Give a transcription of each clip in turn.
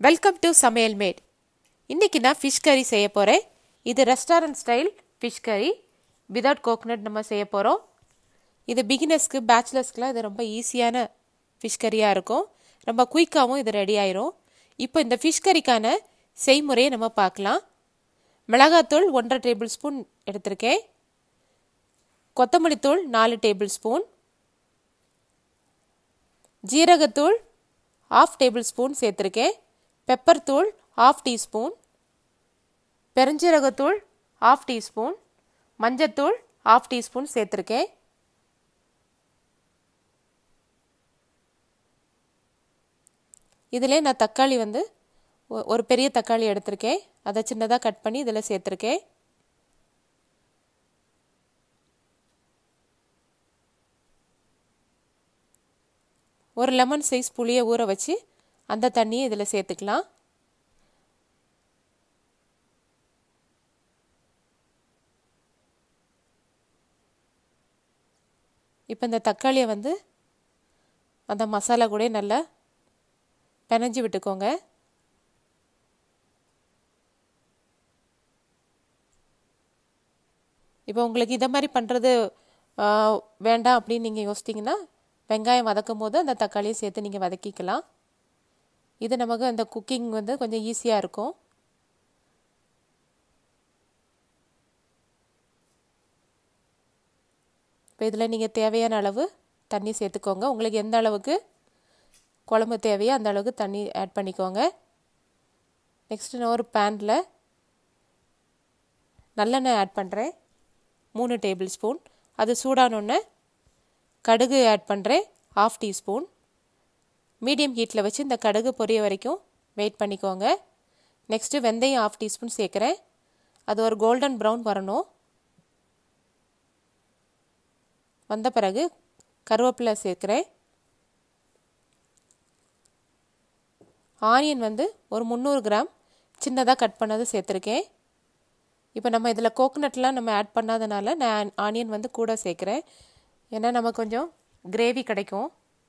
welcome to சமையல் mat இன்றைக்கி நான் ஃபிஷ் கறி செய்ய போகிறேன் இது ரெஸ்டாரண்ட் ஸ்டைல் ஃபிஷ் கறி விதவுட் கோகனட் நம்ம செய்ய போகிறோம் இது பிகினர்ஸ்க்கு பேச்சுலர்ஸ்க்குலாம் இது ரொம்ப ஈஸியான ஃபிஷ் கறியாக இருக்கும் ரொம்ப குயிக்காகவும் இது ரெடி ஆயிரும் இப்போ இந்த ஃபிஷ் கறிக்கான செய்முறையை நம்ம பார்க்கலாம் மிளகாத்தூள் ஒன்றரை டேபிள் ஸ்பூன் எடுத்திருக்கேன் கொத்தமல்லி தூள் நாலு டேபிள் ஸ்பூன் ஜீரகத்தூள் ஆஃப் டேபிள் ஸ்பூன் சேர்த்துருக்கேன் பெப்பர் தூள் ஆஃப் டீஸ்பூன் பெருஞ்சீரகத்தூள் ஆஃப் டீஸ்பூன் மஞ்சத்தூள் ஆஃப் டீஸ்பூன் சேர்த்துருக்கேன் இதிலே நான் தக்காளி வந்து ஒரு பெரிய தக்காளி எடுத்திருக்கேன் அதை சின்னதாக கட் பண்ணி இதில் சேர்த்துருக்கேன் ஒரு லெமன் சைஸ் புளியை ஊற வச்சு அந்த தண்ணியை இதில் சேர்த்துக்கலாம் இப்போ இந்த தக்காளியை வந்து அந்த மசாலா கூட நல்லா பிணைஞ்சு விட்டுக்கோங்க இப்போ உங்களுக்கு இதை மாதிரி பண்ணுறது வேண்டாம் அப்படின்னு நீங்கள் யோசிச்சிங்கன்னா வெங்காயம் வதக்கும் போது அந்த தக்காளியை சேர்த்து நீங்கள் வதக்கிக்கலாம் இது நமக்கு அந்த குக்கிங் வந்து கொஞ்சம் ஈஸியாக இருக்கும் இப்போ இதில் நீங்கள் தேவையான அளவு தண்ணி சேர்த்துக்கோங்க உங்களுக்கு எந்த அளவுக்கு குழம்பு தேவையோ அந்த அளவுக்கு தண்ணி ஆட் பண்ணிக்கோங்க நெக்ஸ்ட்டு நான் ஒரு பேனில் நல்லெண்ணெய் ஆட் பண்ணுறேன் மூணு டேபிள் ஸ்பூன் அது சூடானோடனே கடுகு ஆட் பண்ணுறேன் ஆஃப் டீஸ்பூன் மீடியம் ஹீட்டில் வச்சு இந்த கடுகு பொரிய வரைக்கும் வெயிட் பண்ணிக்கோங்க நெக்ஸ்ட்டு வெந்தயம் ஆஃப் டீஸ்பூன் சேர்க்குறேன் அது ஒரு கோல்டன் ப்ரௌன் வரணும் வந்த பிறகு கருவேப்பிலை சேர்க்குறேன் ஆனியன் வந்து ஒரு முந்நூறு கிராம் சின்னதாக கட் பண்ணது சேர்த்துருக்கேன் இப்போ நம்ம இதில் கோகனட்லாம் நம்ம ஆட் பண்ணாதனால நான் ஆனியன் வந்து கூட சேர்க்குறேன் ஏன்னா நம்ம கொஞ்சம் கிரேவி கிடைக்கும்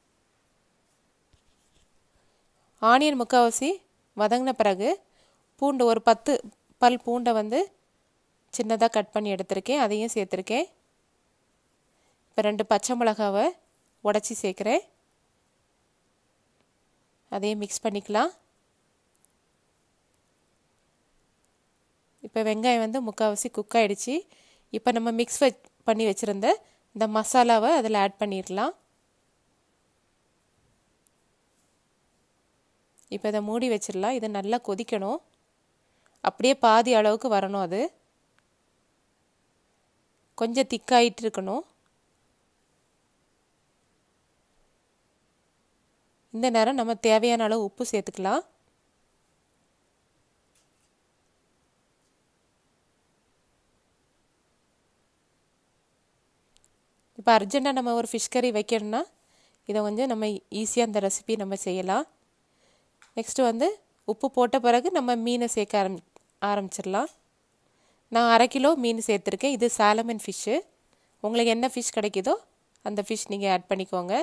ஆனியன் முக்கால்வாசி வதங்கின பிறகு பூண்டு ஒரு பத்து பல் பூண்டை வந்து சின்னதாக கட் பண்ணி எடுத்திருக்கேன் அதையும் சேர்த்துருக்கேன் இப்போ ரெண்டு பச்சை மிளகாவை உடச்சி சேர்க்குறேன் அதையும் மிக்ஸ் பண்ணிக்கலாம் இப்போ வெங்காயம் வந்து முக்கால்வாசி குக் ஆகிடுச்சு இப்போ நம்ம மிக்ஸ் வ பண்ணி வச்சுருந்த இந்த மசாலாவை அதில் ஆட் பண்ணிடலாம் இப்போ இதை மூடி வச்சிடலாம் இது நல்லா கொதிக்கணும் அப்படியே பாதி அளவுக்கு வரணும் அது கொஞ்சம் திக்காயிட்டு இருக்கணும் இந்த நேரம் நம்ம தேவையான அளவு உப்பு சேர்த்துக்கலாம் இப்போ அர்ஜெண்ட்டாக நம்ம ஒரு ஃபிஷ் கறி வைக்கணும்னா இதை வந்து நம்ம ஈஸியாக அந்த ரெசிபி நம்ம செய்யலாம் நெக்ஸ்ட்டு வந்து உப்பு போட்ட பிறகு நம்ம மீனை சேர்க்க ஆரம் ஆரம்பிச்சிடலாம் நான் அரை கிலோ மீன் சேர்த்துருக்கேன் இது சாலமன் ஃபிஷ்ஷு உங்களுக்கு என்ன ஃபிஷ் கிடைக்குதோ அந்த ஃபிஷ் நீங்கள் ஆட் பண்ணிக்கோங்க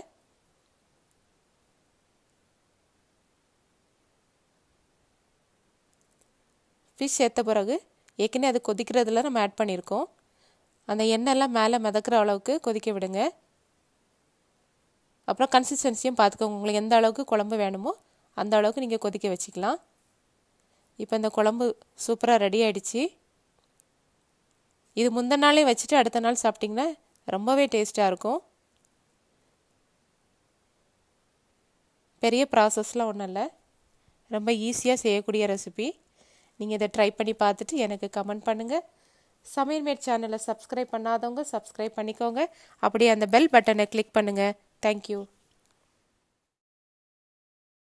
ஃபிஷ் சேர்த்த பிறகு ஏற்கனவே அது கொதிக்கிறதுல நம்ம ஆட் பண்ணியிருக்கோம் அந்த எண்ணெய்லாம் மேலே மிதக்கிற அளவுக்கு கொதிக்க விடுங்க அப்புறம் கன்சிஸ்டன்சியும் பார்த்துக்கோங்க உங்களுக்கு எந்த அளவுக்கு குழம்பு வேணுமோ அந்த அளவுக்கு நீங்கள் கொதிக்க வச்சுக்கலாம் இப்போ இந்த குழம்பு சூப்பராக ரெடி ஆகிடுச்சு இது முந்தின நாளே வச்சுட்டு அடுத்த நாள் சாப்பிட்டிங்கன்னா ரொம்பவே டேஸ்ட்டாக இருக்கும் பெரிய ப்ராசஸ்லாம் ஒன்றும் இல்லை ரொம்ப ஈஸியாக செய்யக்கூடிய ரெசிபி நீங்கள் இதை ட்ரை பண்ணி பார்த்துட்டு எனக்கு கமெண்ட் பண்ணுங்கள் சமையல் மேட் சேனலை சப்ஸ்கிரைப் பண்ணாதவங்க சப்ஸ்கிரைப் பண்ணிக்கோங்க அப்படியே அந்த பெல் பட்டனை கிளிக் பண்ணுங்கள் தேங்க்யூ